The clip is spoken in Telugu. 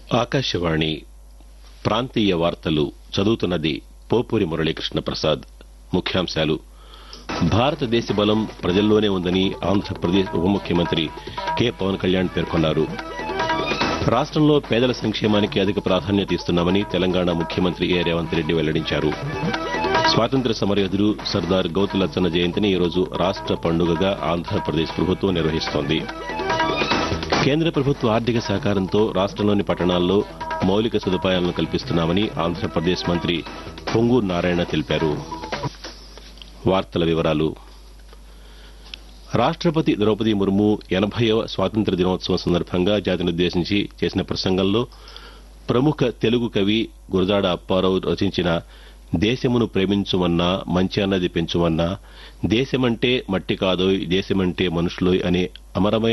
ఆకాశవాణి ప్రాంతీయ వార్తలు చదువుతున్నది పోపూరి మురళీకృష్ణ ప్రసాద్ ముఖ్యాంశాలు భారతదేశ బలం ప్రజల్లోనే ఉందని ఆంధ్రప్రదేశ్ ఉప ముఖ్యమంత్రి కె పవన్ కళ్యాణ్ పేర్కొన్నారు రాష్ట్రంలో పేదల సంక్షేమానికి అధిక ప్రాధాన్యత ఇస్తున్నామని తెలంగాణ ముఖ్యమంత్రి ఏ రేవంత్ రెడ్డి వెల్లడించారు స్వాతంత్ర్య సమరయోధుడు సర్దార్ గౌతు లచ్చన్న జయంతిని ఈరోజు రాష్ట్ర పండుగగా ఆంధ్రప్రదేశ్ ప్రభుత్వం నిర్వహిస్తోంది కేంద్ర ప్రభుత్వ ఆర్థిక సహకారంతో రాష్ట్రంలోని పట్టణాల్లో మౌలిక సదుపాయాలను కల్పిస్తున్నామని ఆంధ్రప్రదేశ్ మంత్రి పొంగూరు నారాయణ తెలిపారు వార్తల వివరాలు రాష్ట్రపతి ద్రౌపది ముర్ము ఎనభైవ స్వాతంత్ర దినోత్సవం సందర్భంగా జాతినుద్దేశించి చేసిన ప్రసంగంలో ప్రముఖ తెలుగు కవి గురజాడ అప్పారావు రచించిన దేశమును ప్రేమించుమన్నా మంచి అన్నది పెంచుమన్నా దేశమంటే మట్టి కాదోయ్ దేశమంటే మనుషులోయ్ అనే అమరమైన